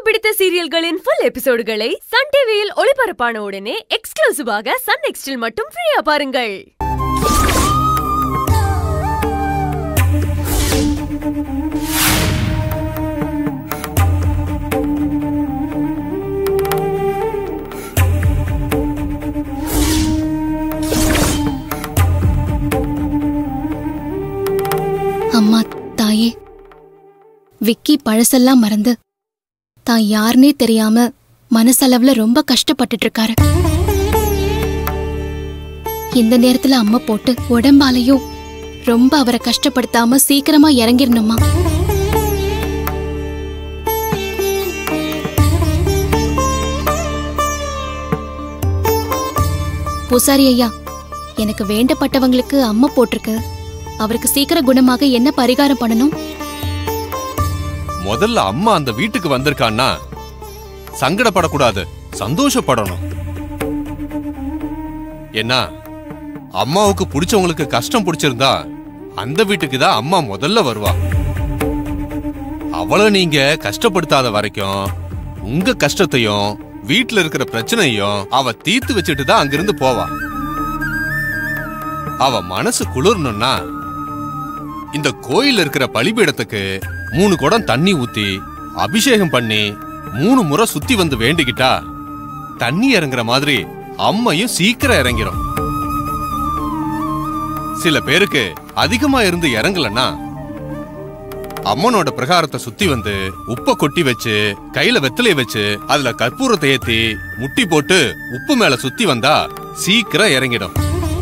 பிடித்த சீரியல்களின் full எபிசோடுகளை Sun டிவியில் ஒளிபரப்பான உடனே எக்ஸ்க்ளூசிவாக சன் நெக்ஸ்டில் மட்டும் ஃப்ரீயா பாருங்கள் அம்மா தாயே விக்கி பழசெல்லாம் மறந்து தான் யாருனே தெரியாம மனசளவுல ரொம்ப கஷ்டப்பட்டுட்டு இருக்காரு இந்த நேரத்துல அம்மா போட்டு உடம்பாலையும் ரொம்ப அவரை கஷ்டப்படுத்தாம சீக்கிரமா இறங்கிடணுமா பூசாரி ஐயா எனக்கு வேண்டப்பட்டவங்களுக்கு அம்மா போட்டிருக்கு அவருக்கு சீக்கிரம் குணமாக என்ன பரிகாரம் பண்ணணும் முதல்ல அம்மா அந்த வீட்டுக்கு வந்திருக்கான்னா சங்கடப்படக்கூடாது சந்தோஷப்படணும் ஏன்னா அம்மாவுக்கு பிடிச்சவங்களுக்கு கஷ்டம் பிடிச்சிருந்தா அந்த வீட்டுக்கு தான் அம்மா முதல்ல வருவா அவளை நீங்க கஷ்டப்படுத்தாத வரைக்கும் உங்க கஷ்டத்தையும் வீட்ல இருக்கிற பிரச்சனையும் அவ தீர்த்து வச்சுட்டு தான் அங்கிருந்து போவா அவ மனசு குளிரணும்னா இந்த கோயில் இருக்கிற பலிபீடத்துக்கு மூணு குடம் தண்ணி ஊத்தி அபிஷேகம் பண்ணி மூணு முறை சுத்தி வந்து வேண்டிக்கிட்டா தண்ணி இறங்குற மாதிரி அம்மையும் சீக்கிரம் இறங்கிரும் சில பேருக்கு அதிகமா இருந்து இறங்கலன்னா அம்மனோட பிரகாரத்தை சுத்தி வந்து உப்ப கொட்டி வச்சு கையில வெத்தலைய வச்சு அதுல கற்பூரத்தை ஏத்தி முட்டி போட்டு உப்பு மேல சுத்தி வந்தா சீக்கிரம் இறங்கிடும்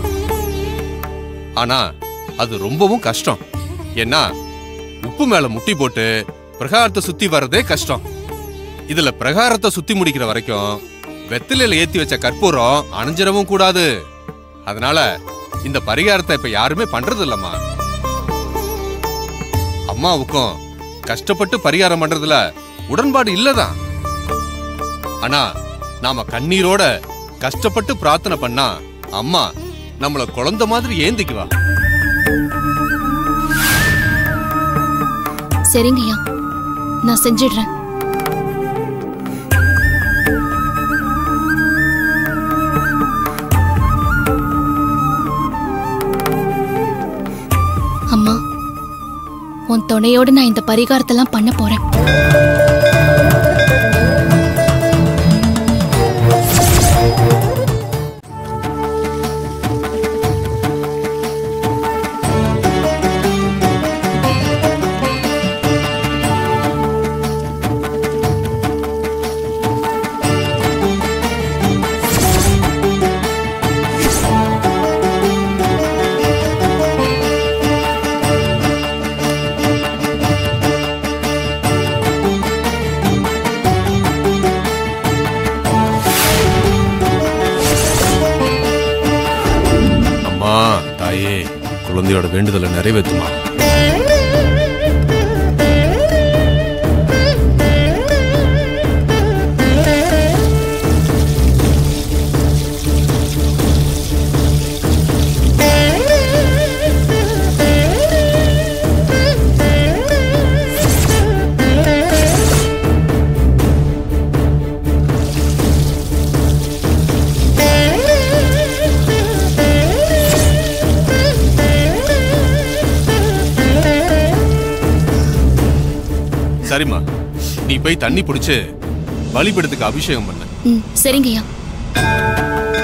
ஆனா அது ரொம்பவும் கஷ்டம் ஏன்னா உப்பு மேல முட்டி போட்டு பிரகாரத்தை சுத்தி வர்றதே கஷ்டம் இதுல பிரகாரத்தை சுத்தி முடிக்கிற வரைக்கும் வெத்திலையில ஏத்தி வச்ச கற்பூரம் அணைஞ்சிடவும் கூடாது அதனால இந்த பரிகாரத்தை இப்ப யாருமே பண்றது இல்லம்மா அம்மாவுக்கும் கஷ்டப்பட்டு பரிகாரம் பண்றதுல உடன்பாடு இல்லதான் ஆனா நாம கண்ணீரோட கஷ்டப்பட்டு பிரார்த்தனை பண்ணா அம்மா நம்மள குழந்தை மாதிரி ஏந்திக்குவா சரிங்கய்யா நான் செஞ்சிடுறேன் அம்மா உன் துணையோட நான் இந்த பரிகாரத்தெல்லாம் பண்ண போறேன் அம்மா தாயே குழந்தையோட வேண்டுதலை நிறைவேற்றுமா சரிம்மா நீ போய் தண்ணி பிடிச்சு பலிபீடத்துக்கு அபிஷேகம் பண்ண ம் சரிங்கய்யா